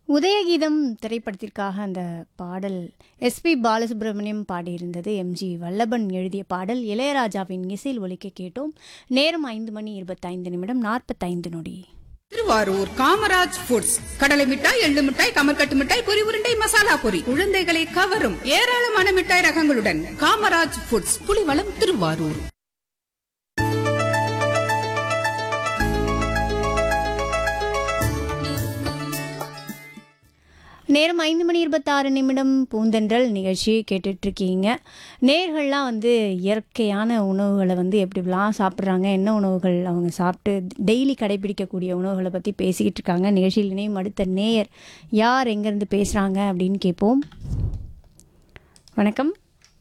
உதயகீதம் திரைப்படத்திற்காக அந்த பாடல் எஸ்பி பாலசுப்ரமணியம் பாடியிருந்தது எம்ஜி வல்லபன் எழுதிய பாடல் இளையராஜாவின் இசையில் ஒலிக்க கேட்டோம் நேரம் ஐந்து மணி இருபத்தைந்து நிமிடம் நாற்பத்தைந்து நொடி திருவாரூர் காமராஜ் ஃபுட்ஸ் கடலை மிட்டாய் எள்ளு மிட்டாய் கமர்கட்டு மிட்டாய் பொரி உருண்டை மசாலா பொரி குழந்தைகளை கவரும் ஏராளமான மிட்டாய் ரகங்களுடன் காமராஜ் ஃபுட்ஸ் புலிவளம் திருவாரூர் நேரம் ஐந்து மணி இருபத்தாறு நிமிடம் பூந்தென்றல் நிகழ்ச்சி கேட்டுட்டு இருக்கீங்க நேர்கள்லாம் வந்து இயற்கையான உணவுகளை வந்து எப்படிலாம் சாப்பிட்றாங்க என்ன உணவுகள் அவங்க சாப்பிட்டு டெய்லி கடைபிடிக்கக்கூடிய உணவுகளை பற்றி பேசிக்கிட்டு இருக்காங்க நிகழ்ச்சியில் இணையும் அடுத்த நேயர் யார் எங்கேருந்து பேசுகிறாங்க அப்படின்னு கேட்போம் வணக்கம்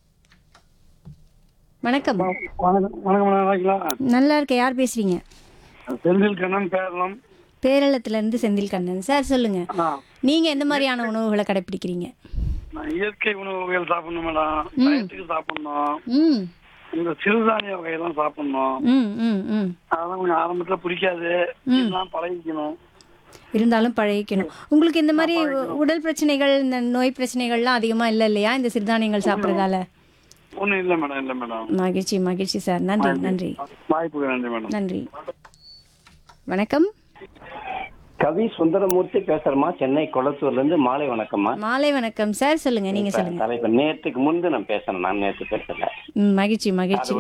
வணக்கம் வணக்கம் வணக்கம் மேடம் நல்லாங்களா நல்லா இருக்க யார் பேசுகிறீங்க செந்தில் கண்ணன் பேரலாம் பேரளத்துலேருந்து செந்தில் கண்ணன் சார் சொல்லுங்கள் ஆ, நீங்கள் எந்த மாதிரியான உணவுகளை கடைப்பிடிக்கிறீங்க நான் இயற்கை உணவு வகைகள் சாப்பிடணும் மேடம் டயத்துக்கு சாப்பிடணும் ம் இந்த சிறுதானிய வகையெல்லாம் சாப்பிடணும் ம் ம் ம் அதெல்லாம் கொஞ்சம் ஆரம்பத்துல பிடிக்காது இதெல்லாம் பழகிக்கணும் இருந்தாலும் பழகிக்கணும் உங்களுக்கு இந்த மாதிரி உ- உடல் பிரச்சனைகள் இந்த நோய் பிரச்சனைகள்லாம் அதிகமா இல்லை இல்லையா இந்த சிறுதானியங்கள் சாப்பிட்றதால ஒண்ணும் இல்லை மேடம் இல்லை மேடம் மகிழ்ச்சி மகிழ்ச்சி சார் நன்றி நன்றி வாய்ப்புக்கு நன்றி மேடம் நன்றி வணக்கம் கவி சுந்தரமூர்த்தி பேசுறமா சென்னை கொளத்தூர்ல இருந்து மாலை வணக்கம்மா மாலை வணக்கம் சார் சொல்லுங்க நீங்க சொல்லுங்க தலைவர் நேற்றுக்கு முன்பு நான் பேசுறேன் நான் நேற்று பேசல ம், மகிழ்ச்சி மகிழ்ச்சி